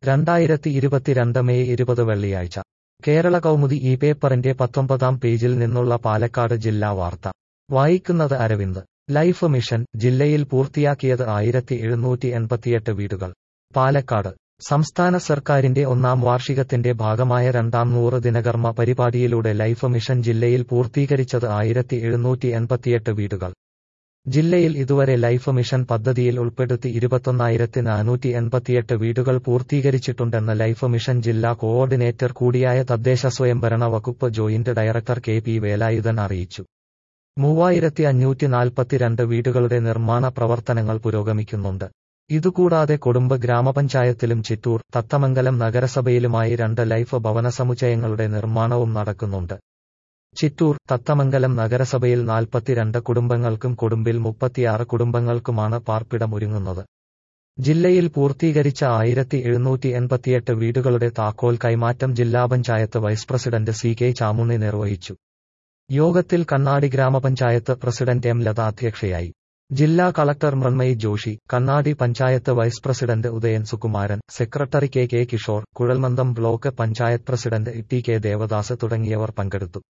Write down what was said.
രണ്ടായിരത്തി ഇരുപത്തിരണ്ട് മെയ് ഇരുപത് വെള്ളിയാഴ്ച കേരള കൗമുദി ഈ പേപ്പറിന്റെ പത്തൊമ്പതാം പേജിൽ നിന്നുള്ള പാലക്കാട് ജില്ലാ വാർത്ത വായിക്കുന്നത് അരവിന്ദ് ലൈഫ് മിഷൻ ജില്ലയിൽ പൂർത്തിയാക്കിയത് ആയിരത്തി എഴുന്നൂറ്റി എൺപത്തിയെട്ട് വീടുകൾ പാലക്കാട് സംസ്ഥാന സർക്കാരിന്റെ ഒന്നാം വാർഷികത്തിന്റെ ഭാഗമായ രണ്ടാം നൂറ് ദിനകർമ്മ പരിപാടിയിലൂടെ ലൈഫ് മിഷൻ ജില്ലയിൽ പൂർത്തീകരിച്ചത് ആയിരത്തി എഴുന്നൂറ്റി എൺപത്തിയെട്ട് വീടുകൾ ജില്ലയിൽ ഇതുവരെ ലൈഫ് മിഷൻ പദ്ധതിയിൽ ഉൾപ്പെടുത്തി ഇരുപത്തൊന്നായിരത്തി നാനൂറ്റി എൺപത്തിയെട്ട് വീടുകൾ പൂർത്തീകരിച്ചിട്ടുണ്ടെന്ന് ലൈഫ് മിഷൻ ജില്ലാ കോഓർഡിനേറ്റർ കൂടിയായ തദ്ദേശ സ്വയംഭരണ വകുപ്പ് joint director K P Velayudhan അറിയിച്ചു മൂവായിരത്തി അഞ്ഞൂറ്റി നാൽപ്പത്തിരണ്ട് വീടുകളുടെ നിർമ്മാണ പ്രവർത്തനങ്ങൾ പുരോഗമിക്കുന്നുണ്ട് ഇതുകൂടാതെ കൊടുമ്പ് ഗ്രാമപഞ്ചായത്തിലും ചിറ്റൂർ തത്തമംഗലം നഗരസഭയിലുമായി രണ്ട് ലൈഫ് ഭവന സമുച്ചയങ്ങളുടെ നിർമ്മാണവും നടക്കുന്നുണ്ട് ചിറ്റൂർ തത്തമംഗലം നഗരസഭയിൽ നാൽപ്പത്തിരണ്ട് കുടുംബങ്ങൾക്കും കൊടുമ്പിൽ മുപ്പത്തിയാറ് കുടുംബങ്ങൾക്കുമാണ് പാർപ്പിടം ഒരുങ്ങുന്നത് ജില്ലയിൽ പൂർത്തീകരിച്ച ആയിരത്തി എഴുന്നൂറ്റി എൺപത്തിയെട്ട് വീടുകളുടെ താക്കോൽ കൈമാറ്റം ജില്ലാ panchayat vice president C K Chamunni നിർവഹിച്ചു യോഗത്തിൽ കണ്ണാടി ഗ്രാമപഞ്ചായത്ത് പ്രസിഡന്റ് എം ലത അധ്യക്ഷയായി ജില്ലാ collector Mrinmayi Joshi Kannadi panchayat vice president Udayan Sukumaran secretary K K Kishore കുഴൽമന്ദം block panchayat president T K Devadas തുടങ്ങിയവർ പങ്കെടുത്തു